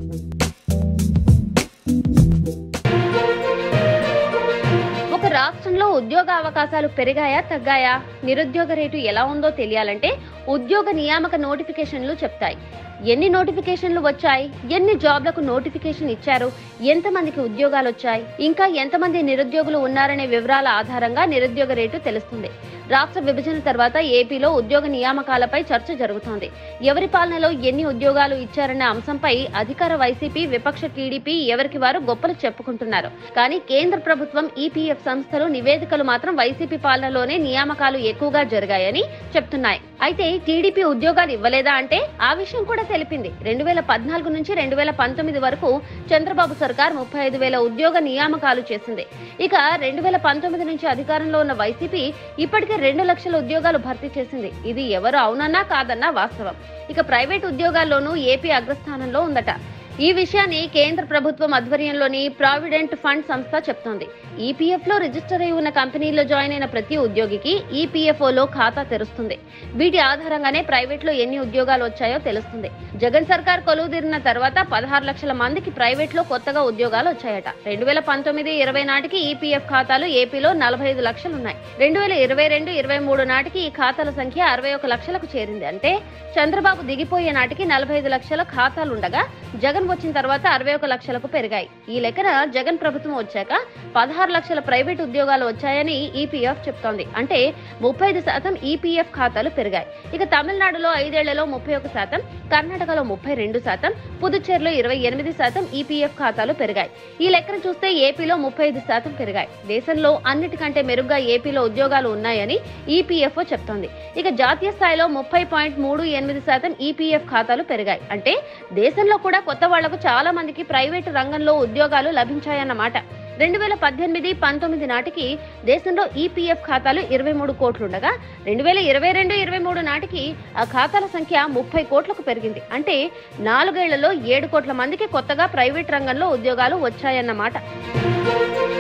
ఒక రాష్ట్రంలో ఉద్యోగ అవకాశాలు పెరిగాయా తగ్గాయా నిరుద్యోగ రేటు ఎలా ఉందో తెలియాలంటే ఉద్యోగ నియామక నోటిఫికేషన్లు చెప్తాయి ఎన్ని నోటిఫికేషన్లు వచ్చాయి ఎన్ని జాబ్లకు నోటిఫికేషన్ ఇచ్చారు ఎంతమందికి ఉద్యోగాలు వచ్చాయి ఇంకా ఎంతమంది నిరుద్యోగులు ఉన్నారనే వివరాల ఆధారంగా నిరుద్యోగ రేటు తెలుస్తుంది రాష్ట్ర విభజన తర్వాత ఏపీలో ఉద్యోగ నియామకాలపై చర్చ జరుగుతోంది ఎవరి పాలనలో ఎన్ని ఉద్యోగాలు ఇచ్చారన్న అంశంపై అధికార వైసీపీ విపక్ష టీడీపీ ఎవరికి వారు గొప్పలు చెప్పుకుంటున్నారు కానీ కేంద్ర ప్రభుత్వం ఈపీఎఫ్ సంస్థలు నివేదికలు మాత్రం వైసీపీ పాలనలోనే నియామకాలు ఎక్కువగా జరిగాయని చెప్తున్నాయి అయితే టీడీపీ ఉద్యోగాలు ఇవ్వలేదా అంటే ఆ విషయం కూడా తెలిపింది రెండు వేల పద్నాలుగు నుంచి రెండు వేల పంతొమ్మిది వరకు చంద్రబాబు సర్కార్ ముప్పై ఐదు వేల ఉద్యోగ నియామకాలు చేసింది ఇక రెండు వేల పంతొమ్మిది నుంచి అధికారంలో ఉన్న వైసీపీ ఇప్పటికే రెండు లక్షల ఉద్యోగాలు భర్తీ చేసింది ఇది ఎవరు అవునన్నా కాదన్నా వాస్తవం ఇక ప్రైవేట్ ఉద్యోగాల్లోనూ ఏపీ అగ్రస్థానంలో ఉందట ఈ విషయాన్ని కేంద్ర ప్రభుత్వం ఆధ్వర్యంలోని ప్రావిడెంట్ ఫండ్ సంస్థ చెప్తోంది ఈపీఎఫ్ లో రిజిస్టర్ అయి ఉన్న కంపెనీలో జాయిన్ అయిన ప్రతి ఉద్యోగికి ఈపీఎఫ్ఓలో ఖాతా తెరుస్తుంది వీటి ఆధారంగానే ప్రైవేట్ లో ఎన్ని ఉద్యోగాలు వచ్చాయో తెలుస్తుంది జగన్ సర్కార్ కొలువుదీరిన తర్వాత పదహారు లక్షల మందికి ప్రైవేట్ లో కొత్తగా ఉద్యోగాలు వచ్చాయట రెండు వేల పంతొమ్మిది ఇరవై నాటికి ఈపీఎఫ్ ఖాతాలు ఏపీలో నలభై ఐదు లక్షలు ఉన్నాయి రెండు వేల ఇరవై రెండు ఇరవై మూడు నాటికి ఈ ఖాతాల సంఖ్య అరవై ఒక లక్షలకు చేరింది అంటే చంద్రబాబు దిగిపోయే నాటికి నలభై ఐదు లక్షల ఖాతాలు ఉండగా జగన్ వచ్చిన తర్వాత అరవై ఒక లక్షలకు పెరిగాయి ఈ లెక్కన జగన్ ప్రభుత్వం వచ్చాక పదహారు లక్షల ప్రైవేట్ ఉద్యోగాలు వచ్చాయని ఈపీఎఫ్ చెప్తోంది అంటే ముప్పై ఐదు శాతం ఈపీఎఫ్ ఖాతాలు పెరిగాయి ఇక తమిళనాడులో ఐదేళ్లలో ముప్పై ఒక శాతం కర్ణాటకలో ముప్పై రెండు శాతం పుదుచ్చేరిలో ఇరవై ఎనిమిది శాతం ఈపీఎఫ్ ఖాతాలు పెరిగాయి ఈ లెక్కన చూస్తే ఏపీలో ముప్పై ఐదు శాతం పెరిగాయి దేశంలో అన్నిటికంటే మెరుగ్గా ఏపీలో ఉద్యోగాలు ఉన్నాయని ఈపీఎఫ్ఓ చెప్తోంది ఇక జాతీయ స్థాయిలో ముప్పై పాయింట్ మూడు ఎనిమిది శాతం ఈపీఎఫ్ ఖాతాలు పెరిగాయి అంటే దేశంలో కూడా కొత్త వాళ్లకు చాలా మందికి ప్రైవేటు రంగంలో ఉద్యోగాలు లభించాయన్నమాట రెండు వేల పద్దెనిమిది పంతొమ్మిది నాటికి దేశంలో ఈపీఎఫ్ ఖాతాలు ఇరవై మూడు కోట్లుండగా రెండు వేల ఇరవై రెండు ఇరవై మూడు నాటికి ఆ ఖాతాల సంఖ్య ముప్పై కోట్లకు పెరిగింది అంటే నాలుగేళ్లలో ఏడు కోట్ల మందికి కొత్తగా ప్రైవేట్ రంగంలో ఉద్యోగాలు వచ్చాయన్నమాట